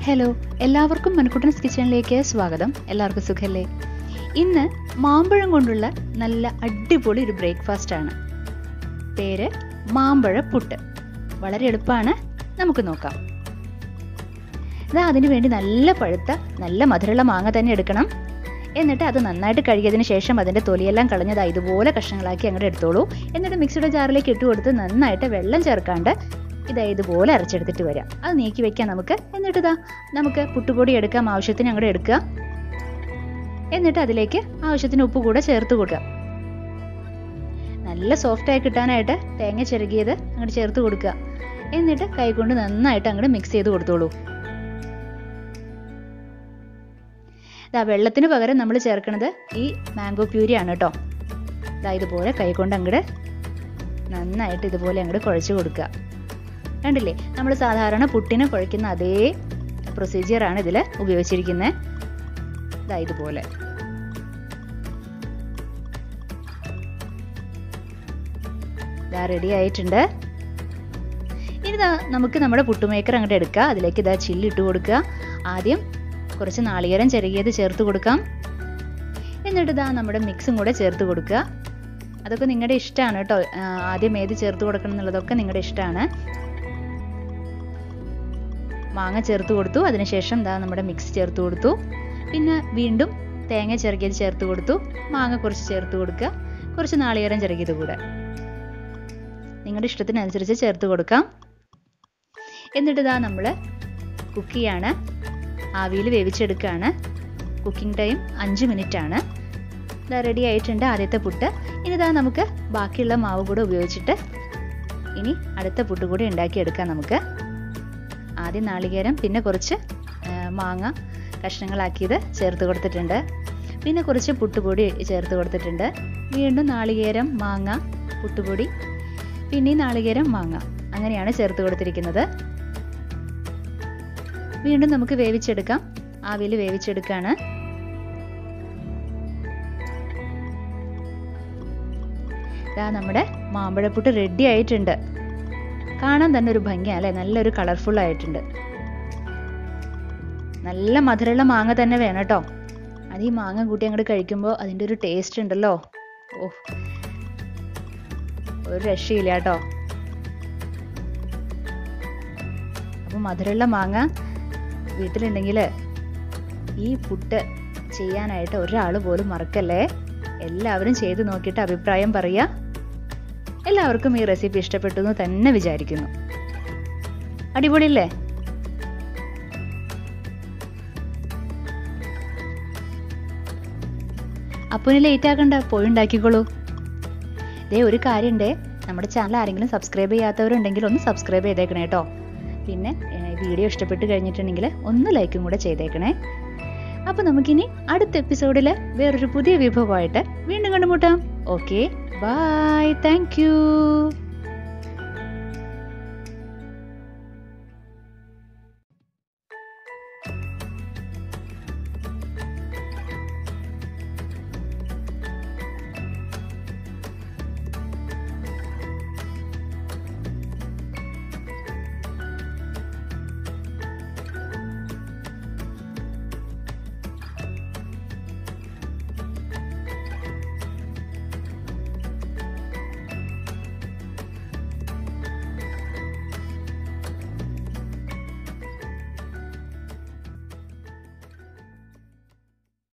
hello എല്ലാവർക്കും മൺകുട്ടൻസ് കിച്ചണിലേക്ക് സ്വാഗതം എല്ലാവർക്കും സുഖല്ലേ ഇന്ന് മാമ്പഴം കൊണ്ടുള്ള നല്ല അടിപൊളി ഒരു ബ്രേക്ക്ഫാസ്റ്റ് ആണ് പേര് മാമ്പഴ പുട്ട് വളരെ എളുപ്പമാണ് നമുക്ക് നോക്കാം ഇതാ അതിനു വേണ്ടി നല്ല പഴുത്ത നല്ല മധുരമുള്ള മാങ്ങ തന്നെ എടുക്കണം എന്നിട്ട് അത് നന്നായിട്ട് കഴുകിയതിന് ശേഷം അതിൻ്റെ തൊലിയെല്ലാം കളഞ്ഞത് ഇതുപോലെ കഷ്ണങ്ങളാക്കി അങ്ങോട്ട് എടുത്തോളൂ എന്നിട്ട് മിക്സിയുടെ ജാറിലേക്ക് ഇട്ട് കൊടുത്ത് നന്നായിട്ട് വെള്ളം ചേർക്കാണ്ട് ഇതാ ഇതുപോലെ അരച്ചെടുത്തിട്ട് വരാം അത് നീക്കി വെക്കാം നമുക്ക് എന്നിട്ട് ഇതാ നമുക്ക് പുട്ടുപൊടി എടുക്കാം ആവശ്യത്തിന് അങ്ങോട്ട് എടുക്കുക എന്നിട്ട് അതിലേക്ക് ആവശ്യത്തിന് ഉപ്പ് കൂടെ ചേർത്ത് കൊടുക്കുക നല്ല സോഫ്റ്റ് ആയി കിട്ടാനായിട്ട് തേങ്ങ ചിരകിയത് അങ്ങോട്ട് ചേർത്ത് കൊടുക്കുക എന്നിട്ട് കൈകൊണ്ട് നന്നായിട്ട് അങ്ങോട്ട് മിക്സ് ചെയ്ത് കൊടുത്തോളൂ ഇതാ വെള്ളത്തിന് പകരം നമ്മൾ ചേർക്കുന്നത് ഈ മാംഗോ പ്യൂരി ആണ് കേട്ടോ ഇതാ ഇതുപോലെ കൈകൊണ്ട് അങ്ങോട്ട് നന്നായിട്ട് ഇതുപോലെ അങ്ങോട്ട് കുഴച്ച് കൊടുക്കുക കണ്ടില്ലേ നമ്മൾ സാധാരണ പുട്ടിന് കുഴയ്ക്കുന്ന അതേ പ്രൊസീജിയറാണ് ഇതിൽ ഉപയോഗിച്ചിരിക്കുന്നത് ഇതാ ഇതുപോലെ ഇതാ റെഡി ആയിട്ടുണ്ട് ഇനി ഇതാ നമുക്ക് നമ്മുടെ പുട്ടുമേക്കർ അങ്ങോട്ട് എടുക്കുക അതിലേക്ക് ഇതാ ചില്ല് ഇട്ട് കൊടുക്കുക ആദ്യം കുറച്ച് നാളികേരം ചെറുകിയത് ചേർത്ത് കൊടുക്കാം എന്നിട്ട് ഇതാ നമ്മുടെ മിക്സും കൂടെ ചേർത്ത് കൊടുക്കുക അതൊക്കെ നിങ്ങളുടെ ഇഷ്ടമാണ് കേട്ടോ ആദ്യം ഏത് ചേർത്ത് കൊടുക്കണം എന്നുള്ളതൊക്കെ നിങ്ങളുടെ ഇഷ്ടമാണ് മാങ്ങ ചേർത്ത് കൊടുത്തു അതിനുശേഷം ഇതാ നമ്മുടെ മിക്സ് ചേർത്ത് കൊടുത്തു പിന്നെ വീണ്ടും തേങ്ങ ചെറുകിയത് ചേർത്ത് കൊടുത്തു മാങ്ങ കുറച്ച് ചേർത്ത് കൊടുക്കുക കുറച്ച് നാളികേരം ചെറുകിയത് കൂടെ നിങ്ങളുടെ ഇഷ്ടത്തിനനുസരിച്ച് ചേർത്ത് കൊടുക്കാം എന്നിട്ട് ഇതാ നമ്മൾ കുക്ക് ചെയ്യാണ് ആവിയിൽ വേവിച്ചെടുക്കുകയാണ് കുക്കിംഗ് ടൈം അഞ്ച് മിനിറ്റ് ആണ് ഇതാ റെഡി ആയിട്ടുണ്ട് ആദ്യത്തെ പുട്ട് ഇനി ഇതാ നമുക്ക് ബാക്കിയുള്ള മാവ് കൂടെ ഉപയോഗിച്ചിട്ട് ഇനി അടുത്ത പുട്ട് കൂടി ഉണ്ടാക്കിയെടുക്കാം നമുക്ക് ആദ്യം നാളികേരം പിന്നെ കുറച്ച് മാങ്ങ കഷ്ണങ്ങളാക്കിയത് ചേർത്ത് കൊടുത്തിട്ടുണ്ട് പിന്നെ കുറച്ച് പുട്ടുപൊടി ചേർത്ത് കൊടുത്തിട്ടുണ്ട് വീണ്ടും നാളികേരം മാങ്ങ പുട്ടുപൊടി പിന്നെ നാളികേരം മാങ്ങ അങ്ങനെയാണ് ചേർത്ത് കൊടുത്തിരിക്കുന്നത് വീണ്ടും നമുക്ക് വേവിച്ചെടുക്കാം ആവിയിൽ വേവിച്ചെടുക്കാണ് ഇതാ നമ്മുടെ മാമ്പഴപ്പുട്ട് റെഡി ആയിട്ടുണ്ട് കാണാൻ തന്നെ ഒരു ഭംഗിയാണ് അല്ലേ നല്ലൊരു കളർഫുൾ ആയിട്ടുണ്ട് നല്ല മധുരമുള്ള മാങ്ങ തന്നെ വേണം കേട്ടോ അത് ഈ മാങ്ങ കൂട്ടി അങ്ങോട്ട് കഴിക്കുമ്പോൾ അതിൻ്റെ ഒരു ടേസ്റ്റ് ഉണ്ടല്ലോ ഓ ഒരു രക്ഷയില്ല കേട്ടോ അപ്പോൾ മധുരമുള്ള മാങ്ങ വീട്ടിലുണ്ടെങ്കിൽ ഈ പുട്ട് ചെയ്യാനായിട്ട് ഒരാൾ പോലും മറക്കല്ലേ എല്ലാവരും ചെയ്ത് നോക്കിയിട്ട് അഭിപ്രായം പറയുക എല്ലാവർക്കും ഈ റെസിപ്പി ഇഷ്ടപ്പെട്ടു എന്ന് തന്നെ വിചാരിക്കുന്നു അടിപൊളിയല്ലേ അപ്പുവിന് ലേറ്റ് ആക്കണ്ട പോയി ഉണ്ടാക്കിക്കോളൂ ഇതേ ഒരു കാര്യമുണ്ടേ നമ്മുടെ ചാനൽ ആരെങ്കിലും സബ്സ്ക്രൈബ് ചെയ്യാത്തവരുണ്ടെങ്കിൽ ഒന്ന് സബ്സ്ക്രൈബ് ചെയ്തേക്കണേ കേട്ടോ പിന്നെ വീഡിയോ ഇഷ്ടപ്പെട്ട് കഴിഞ്ഞിട്ടുണ്ടെങ്കിൽ ഒന്ന് ലൈക്കും കൂടെ ചെയ്തേക്കണേ അപ്പോൾ നമുക്കിനി അടുത്ത എപ്പിസോഡിൽ വേറൊരു പുതിയ വിഭവമായിട്ട് വീണ്ടും കണ്ടുമുട്ടാം ഓക്കെ ബൈ താങ്ക്